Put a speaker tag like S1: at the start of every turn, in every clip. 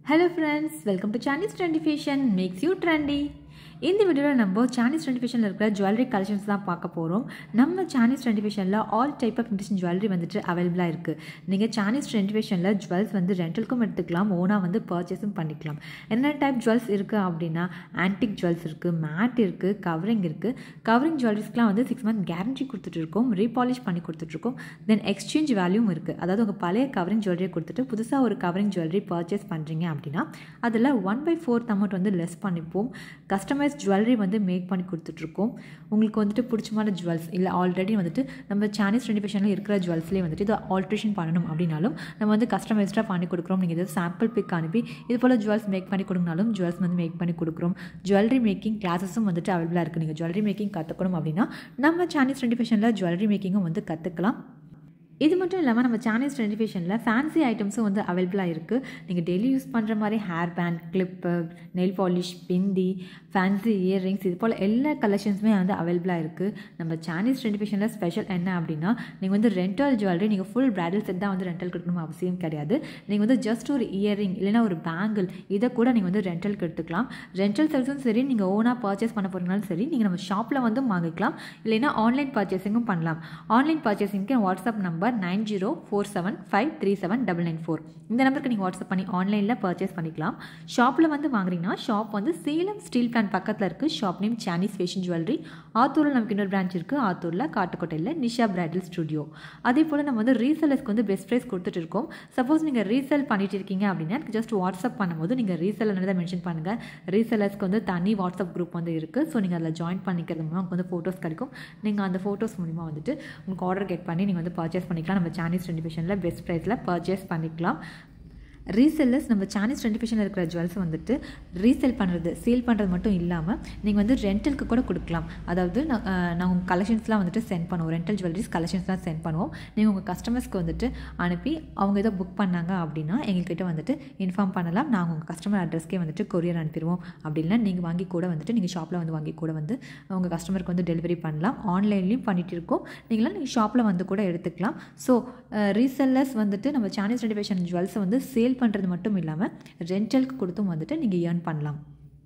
S1: hello friends welcome to சானிஸ் trendy fashion makes you trendy இந்த வீடியோவில் நம்ம சானிஸ் ட்ரெண்டி ஃபேஷனில் இருக்கிற ஜுவல்லரி கலெக்ஷன்ஸ் தான் பார்க்க போகிறோம் நம்ம சானிஸ் ட்ரெண்டி ஃபேஷனில் all type of interesting jewellery வந்துட்டு அவைலபிளாக இருக்குது நீங்கள் சானிஸ் ட்ரெண்டி ஃபேஷனில் ஜுவல்ஸ் வந்து ரெண்டலுக்கும் எடுத்துக்கலாம் ஓனாக வந்து பர்ச்சேஸும் பண்ணிக்கலாம் என்ன டைப் ஜுவல்ஸ் இருக்குது அப்படின்னா ஆன்டிக் ஜுவல்ஸ் இருக்குது மேட் இருக்குது கவரிங் இருக்குது கவரிங் ஜுவல்லரிஸ்க்குலாம் வந்து சிக்ஸ் மந்த் கேரண்டி கொடுத்துட்ருக்கோம் ரீபாலிஷ் பண்ணி கொடுத்துட்ருக்கோம் தென் எக்ஸ்சேஞ்ச் வேல்யூவும் இருக்குது அதாவது உங்கள் பழைய கவரிங் ஜுவல்லரியை கொடுத்துட்டு புதுசாக ஒரு கவரிங் ஜுவல்லரி பர்ச்சேஸ் பண்ணுறீங்க அப்படின்னா அதில் ஒன் பை ஃபோர்த் அமௌண்ட் வந்து லெஸ் பண்ணிப்போம் கஸ்டமைஸ் ஜுவல்லரி வந்து மேக் பண்ணி கொடுத்துட்ருக்கோம் உங்களுக்கு வந்துட்டு பிடிச்சமான ஜுவல்ஸ் இல்லை ஆல்ரெடி வந்துட்டு நம்ம சானீஸ் ரெண்டிஃபிகேஷனில் இருக்கிற ஜுவல்ஸ்லேயே வந்துட்டு இதை ஆல்ட்ரேஷன் பண்ணணும் அப்படின்னாலும் நம்ம வந்து கஸ்டமைஸ்டாக பண்ணி கொடுக்குறோம் நீங்கள் இதை சாம்பிள் பிக் அனுப்பி இது போல் ஜுவல்ஸ் மேக் பண்ணி கொடுங்கனாலும் ஜுவல்ஸ் வந்து மேக் பண்ணி கொடுக்குறோம் ஜுவல்லரி மேக்கிங் கிளாஸஸும் வந்துட்டு அவைலபிளாக இருக்குது நீங்கள் ஜுவல்லரி மேக்கிங் கற்றுக்கணும் அப்படின்னா நம்ம சானீஸ் ரெண்டிஃபிகேஷனில் ஜுவல்லரி மேக்கிங்கும் வந்து கற்றுக்கலாம் இது மட்டும் இல்லாமல் நம்ம சானீஸ் ரெண்டிஃபிகேஷனில் ஃபேன்சி ஐட்டம்ஸும் வந்து அவைலபிளாக இருக்குது நீங்கள் டெய்லி யூஸ் பண்ணுற மாதிரி hair band clip nail polish bindi fancy earrings இது போல் எல்லா கலெக்ஷன்ஸுமே வந்து அவைலபிளாக இருக்குது நம்ம சானீஸ் ரெண்டிஃபிகேஷனில் ஸ்பெஷல் என்ன அப்படின்னா நீங்கள் வந்து ரெண்டல் ஜுவல்லரி நீங்கள் ஃபுல் பிரைடல் செட் தான் வந்து ரெண்டல் கொடுக்கணும் அவசியம் கிடையாது நீங்கள் வந்து ஜஸ்ட் ஒரு இயரிங் இல்லைனா ஒரு பேங்கிள் இதை கூட நீங்கள் வந்து ரெண்டலுக்கு எடுத்துக்கலாம் ரெண்டல் செல்ஸும் சரி நீங்கள் ஓனாக பர்ச்சேஸ் பண்ண போகிறீங்கனாலும் சரி நீங்கள் நம்ம ஷாப்பில் வந்து வாங்கிக்கலாம் இல்லைனா ஆன்லைன் பர்ச்சேசிங்கும் பண்ணலாம் ஆன்லைன் பர்ச்சேசிங்க்கு WhatsApp number nine zero four seven five three seven double nine four இந்த நம்பருக்கு நீங்கள் வாட்ஸ்அப் பண்ணி ஆன்லைனில் பர்ச்சேஸ் பண்ணிக்கலாம் ஷாப்பில் வந்து வாங்குறீங்கன்னா ஷாப் வந்து சேலம் ஸ்டீல் பிளான்ட் பக்கத்தில் இருக்குது ஷாப் நேம் சானீஸ் ஃபேஷன் ஜுவல்லரி ஆத்தூரில் நமக்கு இன்னொரு பிரான்ச் இருக்குது ஆத்தூரில் காட்டுக்கோட்டையில் நிஷா பிரைடல் ஸ்டுடியோ அதே போல் நம்ம வந்து ரீசெல்லர்ஸ்க்கு வந்து பெஸ்ட் ப்ரைஸ் கொடுத்துட்டு இருக்கோம் சப்போஸ் நீங்கள் ரீசெல் பண்ணிட்டு இருக்கீங்க அப்படின்னா எனக்கு ஜஸ்ட் வாட்ஸ்அப் பண்ணும்போது நீங்கள் ரீசெல்லர் தான் மென்ஷன் பண்ணுங்கள் ரீசெல்லர்ஸ்க்கு வந்து தனி வாட்ஸ்அப் குரூப் வந்து இருக்குது ஸோ நீங்கள் அதில் ஜாயின் பண்ணிக்கிறது மூலம் உங்களுக்கு வந்து ஃபோட்டோஸ் கிடைக்கும் நீங்கள் அந்த ஃபோட்டோஸ் மூலிமா வந்துட்டு உங்களுக்கு ஆர்டர் கெட் பண்ணி நீங்கள் வந்து பர்ச்சேஸ் பண்ணிக்கலாம் நம்ம சானீஸ் ரெண்டிஃபிகேஷனில் பெஸ்ட் ப்ரைஸில் பர்ச்சேஸ் பண்ணிக்கலாம் ரீசெல்லர்ஸ் நம்ம சானீஸ் ரெண்டிஃபிகேஷனில் இருக்கிற ஜுவல்ஸ் வந்துட்டு ரீசெல் பண்ணுறது சேல் பண்ணுறது மட்டும் இல்லாமல் நீங்கள் வந்து ரெண்டலுக்கு கூட கொடுக்கலாம் அதாவது நான் உங்கள் கலெக்ஷன்ஸ்லாம் வந்துட்டு சென்ட் பண்ணுவோம் ரெண்டல் ஜுவல்லரிஸ் கலெக்ஷன்ஸ்லாம் சென்ட் பண்ணுவோம் நீங்கள் உங்கள் கஸ்டமர்ஸ்க்கு வந்துட்டு அனுப்பி அவங்க ஏதோ புக் பண்ணாங்க அப்படின்னா எங்கள்கிட்ட வந்துட்டு இன்ஃபார்ம் பண்ணலாம் நாங்கள் உங்கள் கஸ்டமர் அட்ரஸ்க்கே வந்துட்டு கொரியர் அனுப்பிடுவோம் அப்படி இல்லை நீங்கள் வாங்கி கூட வந்துட்டு நீங்கள் ஷாப்பில் வந்து வாங்கி கூட வந்து உங்கள் கஸ்டமருக்கு வந்து டெலிவரி பண்ணலாம் ஆன்லைன்லேயும் பண்ணிகிட்டு இருக்கோம் நீங்களாம் நீங்கள் ஷாப்பில் வந்து கூட எடுத்துக்கலாம் ஸோ ரீசெல்லர்ஸ் வந்துட்டு நம்ம சானீஸ் ரெண்டிஃபிகேஷன் ஜுவல்ஸை வந்து சேல் பண்ணுறது மட்டும் இல்லாமல் ரெண்டலுக்கு கொடுத்தும் வந்துட்டு நீங்கள் ஏர்ன் பண்ணலாம்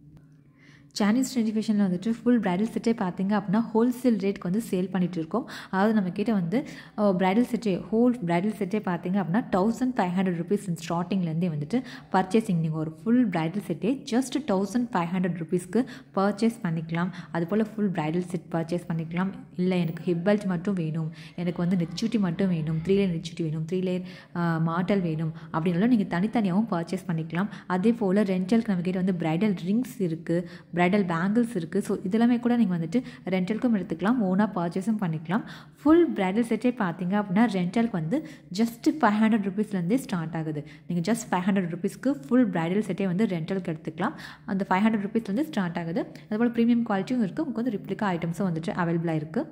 S1: சானீஸ் ரெண்டிஃபிகேஷனில் வந்துட்டு ஃபுல் பிரைடல் செட்டே பார்த்தீங்க அப்படின்னா ஹோல்சேல் ரேட்க்கு வந்து சேல் பண்ணிகிட்டு இருக்கோம் அதாவது நம்மக்கிட்ட வந்து பிரைடல் செட்டே ஹோல் பிரைடல் செட்டே பார்த்தீங்க அப்படின்னா தௌசண்ட் ஃபைவ் ஹண்ட்ரட் ருபீஸ் ஸ்டார்டிங்லேருந்தே வந்துட்டு பர்ச்சேசிங் நீங்கள் ஒரு ஃபுல் பிரைடல் செட்டே ஜஸ்ட் தௌசண்ட் ஃபைவ் ஹண்ட்ரட் ருபீஸ்க்கு பர்ச்சேஸ் பண்ணிக்கலாம் அதுபோல் ஃபுல் பிரைடல் செட் பர்ச்சேஸ் பண்ணிக்கலாம் இல்லை எனக்கு ஹிப் பெல்ட் மட்டும் வேணும் எனக்கு வந்து நெச்சுட்டி மட்டும் வேணும் த்ரீ லேயர் நெச்சுட்டி வேணும் த்ரீ லேயர் மாட்டல் வேணும் அப்படின்னாலும் நீங்கள் தனித்தனியாகவும் பர்ச்சேஸ் பண்ணிக்கலாம் அதே போல் ரெண்டலுக்கு நம்மக்கிட்ட வந்து பிரைடல் ரிங்ஸ் இருக்குது ப்ரைடல் பேங்கிள்ஸ் இருக்குது ஸோ இதெல்லாமே கூட நீங்கள் வந்துட்டு ரெண்டலுக்கும் எடுத்துக்கலாம் ஓனாக பர்ச்சேஸும் பண்ணிக்கலாம் ஃபுல் ப்ரைடல் செட்டே பார்த்தீங்க அப்படின்னா ரெண்டலுக்கு வந்து ஜஸ்ட் ஃபைவ் ஹண்ட்ரட் ருபீஸ்லேருந்தே ஸ்டார்ட் ஆகுது நீங்கள் ஜஸ்ட் ஃபைவ் ஹண்ட்ரட் ருபீஸ்க்கு ஃபுல் ப்ரைடல் செட்டே வந்து ரெண்டலுக்கு எடுத்துக்கலாம் அந்த ஃபைவ் ஹண்ட்ரட் ருபீஸ்லேருந்து ஸ்டார்ட் ஆகுது அதுபோல் ப்ரீமியம் குவாலிட்டியும் இருக்குது உங்களுக்கு வந்து ரிப்ளிகா ஐட்டம்ஸும் வந்துட்டு அவைலபிளாக இருக்குது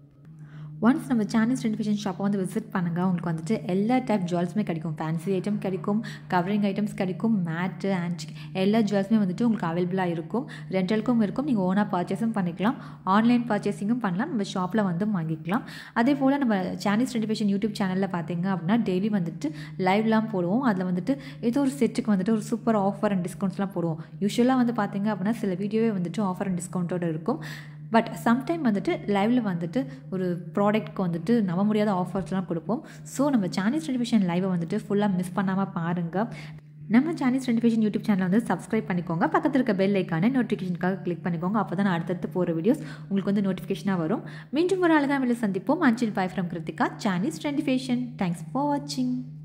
S1: ஒன்ஸ் நம்ம சானீஸ் ரெண்டிஃபிகேஷன் ஷாப்பை வந்து விசிட் பண்ணுங்கள் உங்களுக்கு வந்துட்டு எல்லா டைப் ஜுவல்ஸுமே கிடைக்கும் ஃபேன்சி ஐட்டம் கிடைக்கும் கவரிங் ஐட்டம்ஸ் கிடைக்கும் மேட்டு ஆன்டிக் எல்லா ஜுவல்ஸுமே வந்துட்டு உங்களுக்கு அவைலபிளாக இருக்கும் ரெண்டலுக்கும் இருக்கும் நீங்கள் ஓனாக பர்ச்சேஸும் பண்ணிக்கலாம் ஆன்லைன் பர்ச்சேசிங்கும் பண்ணலாம் நம்ம ஷாப்பில் வந்து வாங்கிக்கலாம் அதே போல் நம்ம சானீஸ் ரெண்டிஃபிகேஷன் யூடியூப் சேனலில் பார்த்தீங்க அப்படின்னா டெய்லி வந்துட்டு லைவ்லாம் போடுவோம் அதில் வந்துட்டு ஏதோ ஒரு செட்டுக்கு வந்துட்டு ஒரு சூப்பர் ஆஃபர் அண்ட் டிஸ்கவுண்ட்ஸ்லாம் போடுவோம் யூஸ்வலாக வந்து பார்த்தீங்க அப்படின்னா சில வீடியோவே வந்துட்டு ஆஃபர் அண்ட் டிஸ்கவுண்ட்டோடு இருக்கும் பட் சம்டைம் வந்துட்டு லைவில் வந்துட்டு ஒரு ப்ராடக்ட்க்கு வந்துட்டு நம்ப முடியாத ஆஃபர்ஸ்லாம் கொடுப்போம் ஸோ நம்ம சானீஸ் ரெண்டிஃபிகேஷன் லைவை வந்துட்டு ஃபுல்லாக மிஸ் பண்ணாமல் பாருங்கள் நம்ம சானீஸ் ரெண்டிஃபிகேஷன் யூடியூப் சேனலை வந்து சப்ஸ்கிரைப் பண்ணிக்கோங்க பக்கத்தில் இருக்க பெல் ஐக்கான நோட்டிஃபிகேஷனுக்காக கிளிக் பண்ணிக்கோங்க அப்போ தான் அடுத்தடுத்து போகிற வீடியோஸ் உங்களுக்கு வந்து நோட்டிஃபிகேஷனாக வரும் மீண்டும் ஒரு அழகான வெளியே சந்திப்போம் அஞ்சில் பாய் ஃப்ரம் கிருத்திகா சானீஸ் ரெண்டிஃபிகேஷன் தேங்க்ஸ் ஃபார் வாட்சிங்